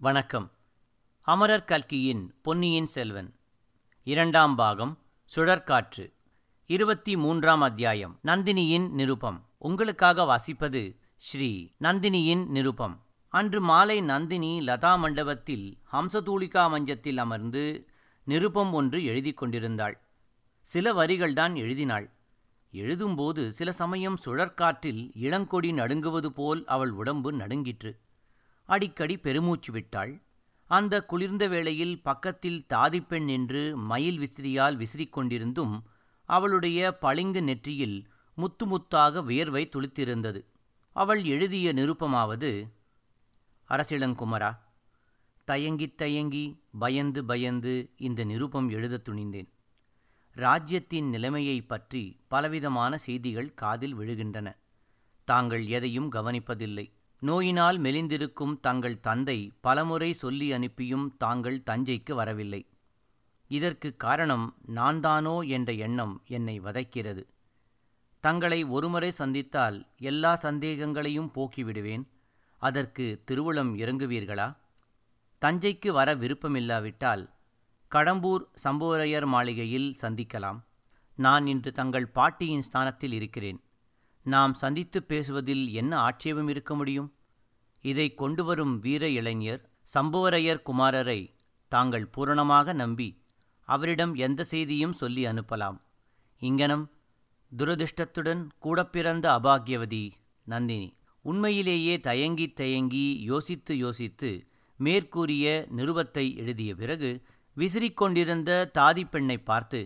வணக்கம் அமரர் கல்கியின் பொன்னியின் செல்வன் இரண்டாம் பாகம் சுழற்காற்று இருபத்தி மூன்றாம் அத்தியாயம் நந்தினியின் நிருபம் உங்களுக்காக வாசிப்பது ஸ்ரீ நந்தினியின் நிருபம் அன்று மாலை நந்தினி லதா மண்டபத்தில் ஹம்சதூளிகா மஞ்சத்தில் அமர்ந்து நிருபம் ஒன்று எழுதிக் கொண்டிருந்தாள் சில வரிகள்தான் எழுதினாள் எழுதும்போது சில சமயம் சுழற்காற்றில் இளங்கொடி நடுங்குவது போல் அவள் உடம்பு நடுங்கிற்று அடிக்கடி பெருமூச்சு விட்டாள் அந்த குளிர்ந்த வேளையில் பக்கத்தில் தாதிப்பெண் நின்று மயில் விசிறியால் விசிறிக் கொண்டிருந்தும் அவளுடைய பளிங்கு நெற்றியில் முத்து முத்தாக வியர்வை துளித்திருந்தது அவள் எழுதிய நிருப்பமாவது அரசிளங்குமரா தயங்கித் தயங்கி பயந்து பயந்து இந்த நிருபம் எழுதத் துணிந்தேன் ராஜ்யத்தின் நிலைமையைப் பற்றி பலவிதமான செய்திகள் காதில் விழுகின்றன தாங்கள் எதையும் கவனிப்பதில்லை நோயினால் மெலிந்திருக்கும் தங்கள் தந்தை பலமுறை சொல்லி அனுப்பியும் தாங்கள் தஞ்சைக்கு வரவில்லை இதற்கு காரணம் நான்தானோ என்ற எண்ணம் என்னை வதைக்கிறது தங்களை ஒருமுறை சந்தித்தால் எல்லா சந்தேகங்களையும் போக்கிவிடுவேன் அதற்கு திருவுளம் இறங்குவீர்களா தஞ்சைக்கு வர விருப்பமில்லாவிட்டால் கடம்பூர் சம்புவரையர் மாளிகையில் சந்திக்கலாம் நான் இன்று தங்கள் பாட்டியின் ஸ்தானத்தில் இருக்கிறேன் நாம் சந்தித்து பேசுவதில் என்ன ஆட்சேபம் இருக்க முடியும் இதை கொண்டு வரும் வீர இளைஞர் சம்புவரையர் குமாரரை தாங்கள் பூரணமாக நம்பி அவரிடம் எந்த செய்தியும் சொல்லி அனுப்பலாம் இங்கனம் துரதிர்ஷ்டத்துடன் கூட பிறந்த அபாகியவதி நந்தினி உண்மையிலேயே தயங்கி தயங்கி யோசித்து யோசித்து மேற்கூறிய நிருபத்தை எழுதிய பிறகு விசிறிக் கொண்டிருந்த தாதி பெண்ணை பார்த்து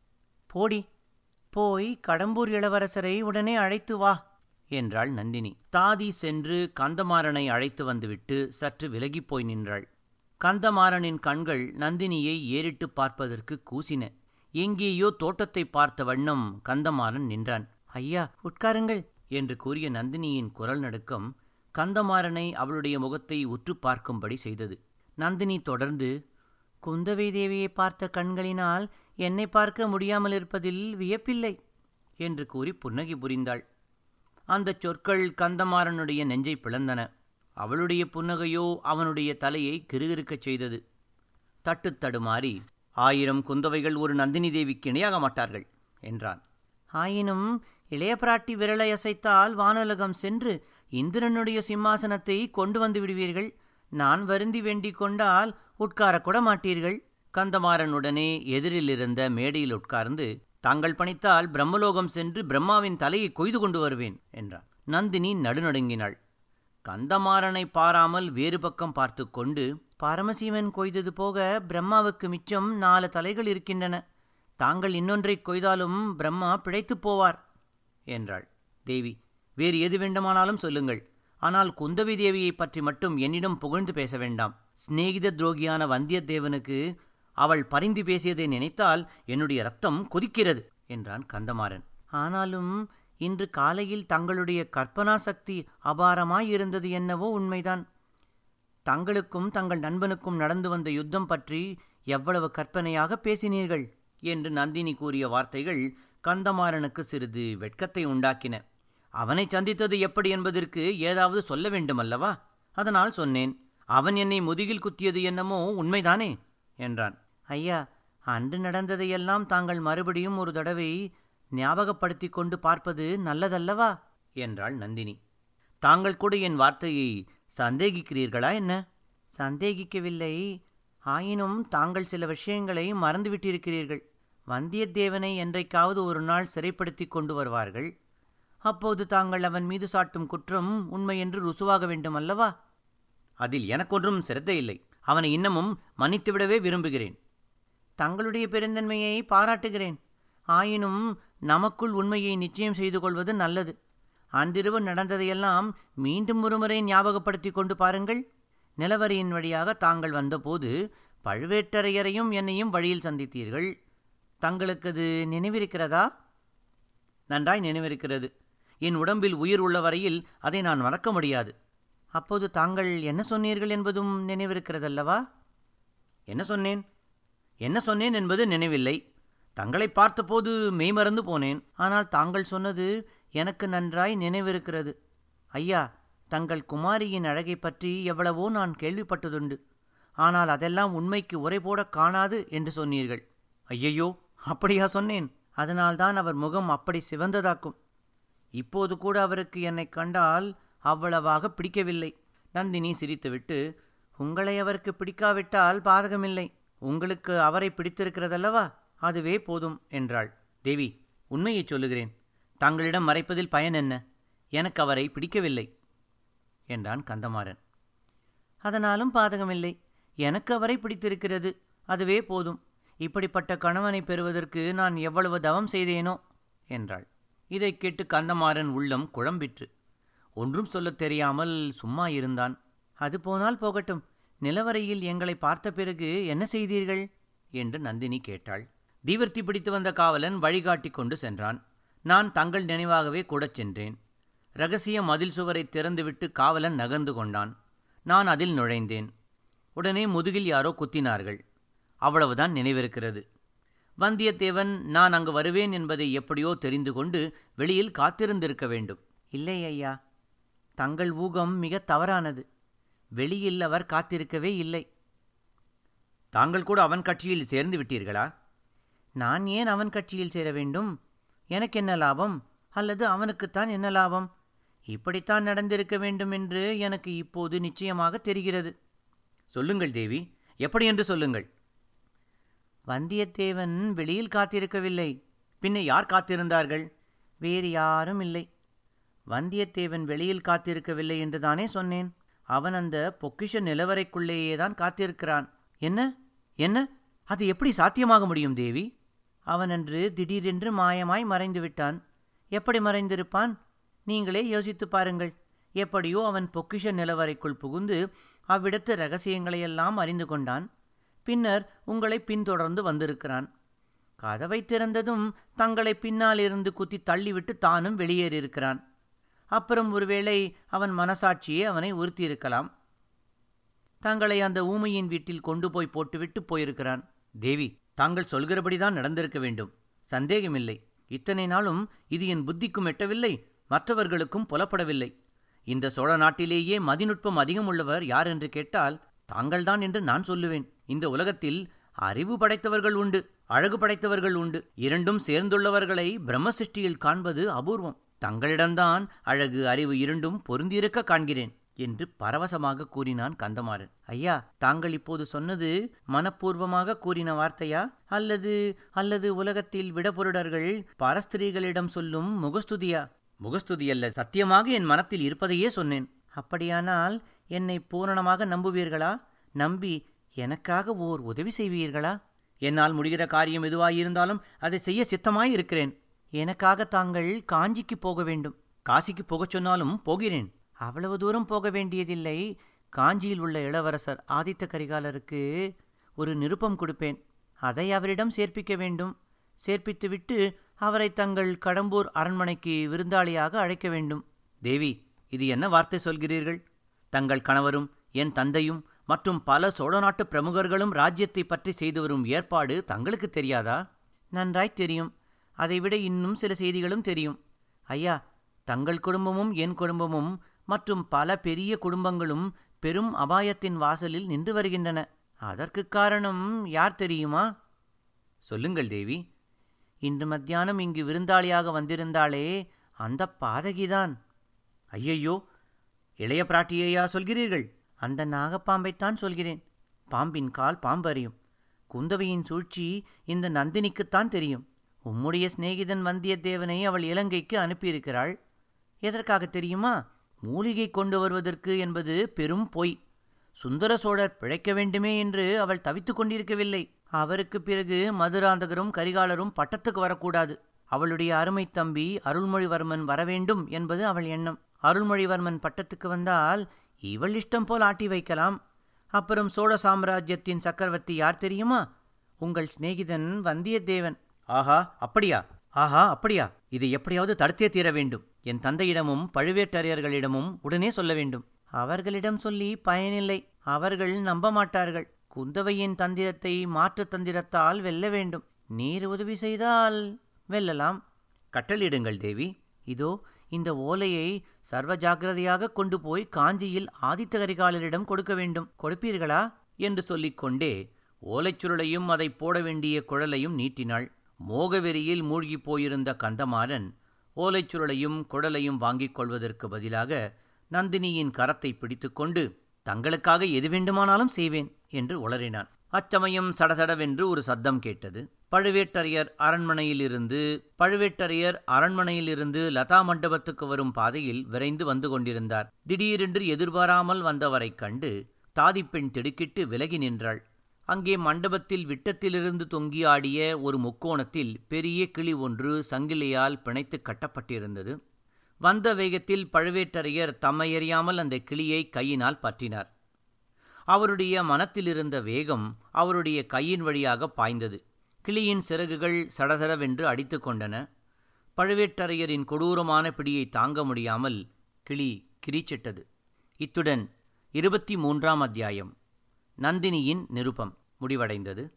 போடி போய் கடம்பூர் இளவரசரை உடனே அழைத்து வா என்றாள் நந்தினி தாதி சென்று கந்தமாறனை அழைத்து வந்துவிட்டு சற்று விலகிப் போய் நின்றாள் கந்தமாறனின் கண்கள் நந்தினியை ஏறிட்டு பார்ப்பதற்கு கூசின எங்கேயோ தோட்டத்தை பார்த்த வண்ணம் கந்தமாறன் நின்றான் ஐயா உட்காருங்கள் என்று கூறிய நந்தினியின் குரல் நடுக்கம் கந்தமாறனை அவளுடைய முகத்தை உற்று பார்க்கும்படி செய்தது நந்தினி தொடர்ந்து குந்தவை தேவியை பார்த்த கண்களினால் என்னை பார்க்க முடியாமல் இருப்பதில் வியப்பில்லை என்று கூறி புன்னகை புரிந்தாள் அந்தச் சொற்கள் கந்தமாறனுடைய நெஞ்சை பிளந்தன அவளுடைய புன்னகையோ அவனுடைய தலையை கிருகிருக்கச் செய்தது தட்டு தடுமாறி ஆயிரம் குந்தவைகள் ஒரு நந்தினி தேவிக்கு இணையாக மாட்டார்கள் என்றான் ஆயினும் இளைய பிராட்டி விரலை அசைத்தால் வானுலகம் சென்று இந்திரனுடைய சிம்மாசனத்தை கொண்டு வந்து விடுவீர்கள் நான் வருந்தி வேண்டிக் கொண்டால் உட்காரக்கூட மாட்டீர்கள் கந்தமாறனுடனே எதிரில் இருந்த மேடையில் உட்கார்ந்து தாங்கள் பணித்தால் பிரம்மலோகம் சென்று பிரம்மாவின் தலையை கொய்து கொண்டு வருவேன் என்றான் நந்தினி நடுநடுங்கினாள் கந்தமாறனை பாராமல் வேறு பக்கம் பார்த்து கொண்டு பரமசிவன் கொய்தது போக பிரம்மாவுக்கு மிச்சம் நாலு தலைகள் இருக்கின்றன தாங்கள் இன்னொன்றை கொய்தாலும் பிரம்மா பிழைத்துப் போவார் என்றாள் தேவி வேறு எது வேண்டுமானாலும் சொல்லுங்கள் ஆனால் குந்தவி தேவியை பற்றி மட்டும் என்னிடம் புகழ்ந்து பேச வேண்டாம் சிநேகித துரோகியான வந்தியத்தேவனுக்கு அவள் பரிந்து பேசியதை நினைத்தால் என்னுடைய ரத்தம் கொதிக்கிறது என்றான் கந்தமாறன் ஆனாலும் இன்று காலையில் தங்களுடைய கற்பனா சக்தி அபாரமாயிருந்தது என்னவோ உண்மைதான் தங்களுக்கும் தங்கள் நண்பனுக்கும் நடந்து வந்த யுத்தம் பற்றி எவ்வளவு கற்பனையாக பேசினீர்கள் என்று நந்தினி கூறிய வார்த்தைகள் கந்தமாறனுக்கு சிறிது வெட்கத்தை உண்டாக்கின அவனை சந்தித்தது எப்படி என்பதற்கு ஏதாவது சொல்ல வேண்டுமல்லவா அதனால் சொன்னேன் அவன் என்னை முதுகில் குத்தியது என்னமோ உண்மைதானே என்றான் ஐயா அன்று நடந்ததையெல்லாம் தாங்கள் மறுபடியும் ஒரு தடவை ஞாபகப்படுத்தி கொண்டு பார்ப்பது நல்லதல்லவா என்றாள் நந்தினி தாங்கள் கூட என் வார்த்தையை சந்தேகிக்கிறீர்களா என்ன சந்தேகிக்கவில்லை ஆயினும் தாங்கள் சில விஷயங்களை மறந்துவிட்டிருக்கிறீர்கள் வந்தியத்தேவனை என்றைக்காவது ஒரு நாள் சிறைப்படுத்தி கொண்டு வருவார்கள் அப்போது தாங்கள் அவன் மீது சாட்டும் குற்றம் உண்மை என்று ருசுவாக வேண்டும் அல்லவா அதில் எனக்கொன்றும் சிரத்தை இல்லை அவனை இன்னமும் மன்னித்துவிடவே விரும்புகிறேன் தங்களுடைய பெருந்தன்மையை பாராட்டுகிறேன் ஆயினும் நமக்குள் உண்மையை நிச்சயம் செய்து கொள்வது நல்லது அன்றிரவு நடந்ததையெல்லாம் மீண்டும் ஒருமுறை ஞாபகப்படுத்தி கொண்டு பாருங்கள் நிலவரியின் வழியாக தாங்கள் வந்தபோது பழுவேட்டரையரையும் என்னையும் வழியில் சந்தித்தீர்கள் தங்களுக்கு அது நினைவிருக்கிறதா நன்றாய் நினைவிருக்கிறது என் உடம்பில் உயிர் உள்ள வரையில் அதை நான் மறக்க முடியாது அப்போது தாங்கள் என்ன சொன்னீர்கள் என்பதும் நினைவிருக்கிறதல்லவா என்ன சொன்னேன் என்ன சொன்னேன் என்பது நினைவில்லை தங்களை பார்த்தபோது மெய்மறந்து போனேன் ஆனால் தாங்கள் சொன்னது எனக்கு நன்றாய் நினைவிருக்கிறது ஐயா தங்கள் குமாரியின் அழகைப் பற்றி எவ்வளவோ நான் கேள்விப்பட்டதுண்டு ஆனால் அதெல்லாம் உண்மைக்கு உரை போட காணாது என்று சொன்னீர்கள் ஐயையோ அப்படியா சொன்னேன் அதனால்தான் அவர் முகம் அப்படி சிவந்ததாக்கும் இப்போது கூட அவருக்கு என்னை கண்டால் அவ்வளவாக பிடிக்கவில்லை நந்தினி சிரித்துவிட்டு உங்களை அவருக்கு பிடிக்காவிட்டால் பாதகமில்லை உங்களுக்கு அவரை பிடித்திருக்கிறதல்லவா அதுவே போதும் என்றாள் தேவி உண்மையைச் சொல்லுகிறேன் தங்களிடம் மறைப்பதில் பயன் என்ன எனக்கு அவரை பிடிக்கவில்லை என்றான் கந்தமாறன் அதனாலும் பாதகமில்லை எனக்கு அவரை பிடித்திருக்கிறது அதுவே போதும் இப்படிப்பட்ட கணவனை பெறுவதற்கு நான் எவ்வளவு தவம் செய்தேனோ என்றாள் இதைக் கேட்டு கந்தமாறன் உள்ளம் குழம்பிற்று ஒன்றும் சொல்லத் தெரியாமல் சும்மா இருந்தான் அது போனால் போகட்டும் நிலவரையில் எங்களை பார்த்த பிறகு என்ன செய்தீர்கள் என்று நந்தினி கேட்டாள் தீவர்த்தி பிடித்து வந்த காவலன் வழிகாட்டி கொண்டு சென்றான் நான் தங்கள் நினைவாகவே கூடச் சென்றேன் ரகசிய மதில் சுவரை திறந்துவிட்டு காவலன் நகர்ந்து கொண்டான் நான் அதில் நுழைந்தேன் உடனே முதுகில் யாரோ குத்தினார்கள் அவ்வளவுதான் நினைவிருக்கிறது வந்தியத்தேவன் நான் அங்கு வருவேன் என்பதை எப்படியோ தெரிந்து கொண்டு வெளியில் காத்திருந்திருக்க வேண்டும் இல்லை ஐயா தங்கள் ஊகம் மிக தவறானது வெளியில் அவர் காத்திருக்கவே இல்லை தாங்கள் கூட அவன் கட்சியில் சேர்ந்து விட்டீர்களா நான் ஏன் அவன் கட்சியில் சேர வேண்டும் எனக்கு என்ன லாபம் அல்லது அவனுக்குத்தான் என்ன லாபம் இப்படித்தான் நடந்திருக்க வேண்டும் என்று எனக்கு இப்போது நிச்சயமாக தெரிகிறது சொல்லுங்கள் தேவி எப்படி என்று சொல்லுங்கள் வந்தியத்தேவன் வெளியில் காத்திருக்கவில்லை பின்ன யார் காத்திருந்தார்கள் வேறு யாரும் இல்லை வந்தியத்தேவன் வெளியில் காத்திருக்கவில்லை என்று தானே சொன்னேன் அவன் அந்த பொக்கிஷ நிலவரைக்குள்ளேயே தான் காத்திருக்கிறான் என்ன என்ன அது எப்படி சாத்தியமாக முடியும் தேவி அவன் அன்று திடீரென்று மாயமாய் மறைந்து விட்டான் எப்படி மறைந்திருப்பான் நீங்களே யோசித்து பாருங்கள் எப்படியோ அவன் பொக்கிஷ நிலவரைக்குள் புகுந்து அவ்விடத்து ரகசியங்களையெல்லாம் அறிந்து கொண்டான் பின்னர் உங்களை பின்தொடர்ந்து வந்திருக்கிறான் கதவை திறந்ததும் தங்களை பின்னால் இருந்து குத்தி தள்ளிவிட்டு தானும் வெளியேறியிருக்கிறான் அப்புறம் ஒருவேளை அவன் மனசாட்சியே அவனை உறுத்தியிருக்கலாம் தங்களை அந்த ஊமையின் வீட்டில் கொண்டு போய் போட்டுவிட்டு போயிருக்கிறான் தேவி தாங்கள் சொல்கிறபடிதான் நடந்திருக்க வேண்டும் சந்தேகமில்லை இத்தனை நாளும் இது என் புத்திக்கும் எட்டவில்லை மற்றவர்களுக்கும் புலப்படவில்லை இந்த சோழ நாட்டிலேயே மதிநுட்பம் அதிகம் உள்ளவர் யார் என்று கேட்டால் தாங்கள்தான் என்று நான் சொல்லுவேன் இந்த உலகத்தில் அறிவு படைத்தவர்கள் உண்டு அழகு படைத்தவர்கள் உண்டு இரண்டும் சேர்ந்துள்ளவர்களை பிரம்மசிருஷ்டியில் காண்பது அபூர்வம் தங்களிடம்தான் அழகு அறிவு இரண்டும் பொருந்தியிருக்க காண்கிறேன் என்று பரவசமாக கூறினான் கந்தமாறன் ஐயா தாங்கள் இப்போது சொன்னது மனப்பூர்வமாக கூறின வார்த்தையா அல்லது அல்லது உலகத்தில் விடபொருடர்கள் பரஸ்திரீகளிடம் சொல்லும் முகஸ்துதியா முகஸ்துதி அல்ல சத்தியமாக என் மனத்தில் இருப்பதையே சொன்னேன் அப்படியானால் என்னை பூரணமாக நம்புவீர்களா நம்பி எனக்காக ஓர் உதவி செய்வீர்களா என்னால் முடிகிற காரியம் எதுவாயிருந்தாலும் அதை செய்ய சித்தமாய் இருக்கிறேன் எனக்காக தாங்கள் காஞ்சிக்கு போக வேண்டும் காசிக்கு போகச் சொன்னாலும் போகிறேன் அவ்வளவு தூரம் போக வேண்டியதில்லை காஞ்சியில் உள்ள இளவரசர் ஆதித்த கரிகாலருக்கு ஒரு நிருப்பம் கொடுப்பேன் அதை அவரிடம் சேர்ப்பிக்க வேண்டும் சேர்ப்பித்துவிட்டு அவரை தங்கள் கடம்பூர் அரண்மனைக்கு விருந்தாளியாக அழைக்க வேண்டும் தேவி இது என்ன வார்த்தை சொல்கிறீர்கள் தங்கள் கணவரும் என் தந்தையும் மற்றும் பல சோழ நாட்டு பிரமுகர்களும் ராஜ்யத்தை பற்றி செய்து வரும் ஏற்பாடு தங்களுக்கு தெரியாதா நன்றாய் தெரியும் அதைவிட இன்னும் சில செய்திகளும் தெரியும் ஐயா தங்கள் குடும்பமும் என் குடும்பமும் மற்றும் பல பெரிய குடும்பங்களும் பெரும் அபாயத்தின் வாசலில் நின்று வருகின்றன அதற்கு காரணம் யார் தெரியுமா சொல்லுங்கள் தேவி இன்று மத்தியானம் இங்கு விருந்தாளியாக வந்திருந்தாளே அந்த பாதகிதான் ஐயையோ இளைய பிராட்டியையா சொல்கிறீர்கள் அந்த நாகப்பாம்பைத்தான் சொல்கிறேன் பாம்பின் கால் பாம்பு அறியும் குந்தவையின் சூழ்ச்சி இந்த நந்தினிக்குத்தான் தெரியும் உம்முடைய சிநேகிதன் வந்தியத்தேவனை அவள் இலங்கைக்கு அனுப்பியிருக்கிறாள் எதற்காக தெரியுமா மூலிகை கொண்டு வருவதற்கு என்பது பெரும் பொய் சுந்தர சோழர் பிழைக்க வேண்டுமே என்று அவள் தவித்துக் கொண்டிருக்கவில்லை அவருக்கு பிறகு மதுராந்தகரும் கரிகாலரும் பட்டத்துக்கு வரக்கூடாது அவளுடைய அருமை தம்பி அருள்மொழிவர்மன் வரவேண்டும் என்பது அவள் எண்ணம் அருள்மொழிவர்மன் பட்டத்துக்கு வந்தால் இவள் இஷ்டம் போல் ஆட்டி வைக்கலாம் அப்புறம் சோழ சாம்ராஜ்யத்தின் சக்கரவர்த்தி யார் தெரியுமா உங்கள் சிநேகிதன் வந்தியத்தேவன் ஆஹா அப்படியா ஆஹா அப்படியா இதை எப்படியாவது தடுத்தே தீர வேண்டும் என் தந்தையிடமும் பழுவேட்டரையர்களிடமும் உடனே சொல்ல வேண்டும் அவர்களிடம் சொல்லி பயனில்லை அவர்கள் நம்ப மாட்டார்கள் குந்தவையின் தந்திரத்தை மாற்று தந்திரத்தால் வெல்ல வேண்டும் நீர் உதவி செய்தால் வெல்லலாம் கட்டளிடுங்கள் தேவி இதோ இந்த ஓலையை சர்வ ஜாக்கிரதையாக கொண்டு போய் காஞ்சியில் ஆதித்த கரிகாலரிடம் கொடுக்க வேண்டும் கொடுப்பீர்களா என்று சொல்லிக்கொண்டே ஓலைச்சுருளையும் அதை போட வேண்டிய குழலையும் நீட்டினாள் மோகவெறியில் மூழ்கிப் போயிருந்த கந்தமாறன் ஓலைச்சுருளையும் குழலையும் வாங்கிக் கொள்வதற்கு பதிலாக நந்தினியின் கரத்தை பிடித்துக்கொண்டு தங்களுக்காக எது வேண்டுமானாலும் செய்வேன் என்று உளறினான் அச்சமயம் சடசடவென்று ஒரு சத்தம் கேட்டது பழுவேட்டரையர் அரண்மனையிலிருந்து பழுவேட்டரையர் அரண்மனையிலிருந்து லதா மண்டபத்துக்கு வரும் பாதையில் விரைந்து வந்து கொண்டிருந்தார் திடீரென்று எதிர்பாராமல் வந்தவரைக் கண்டு தாதிப்பெண் திடுக்கிட்டு விலகி நின்றாள் அங்கே மண்டபத்தில் விட்டத்திலிருந்து தொங்கி ஆடிய ஒரு முக்கோணத்தில் பெரிய கிளி ஒன்று சங்கிலியால் பிணைத்து கட்டப்பட்டிருந்தது வந்த வேகத்தில் பழுவேட்டரையர் தம்மையறியாமல் அந்த கிளியை கையினால் பற்றினார் அவருடைய மனத்திலிருந்த வேகம் அவருடைய கையின் வழியாக பாய்ந்தது கிளியின் சிறகுகள் சடசடவென்று அடித்து கொண்டன பழுவேட்டரையரின் கொடூரமான பிடியை தாங்க முடியாமல் கிளி கிரீச்சிட்டது இத்துடன் இருபத்தி மூன்றாம் அத்தியாயம் நந்தினியின் நிருபம் முடிவடைந்தது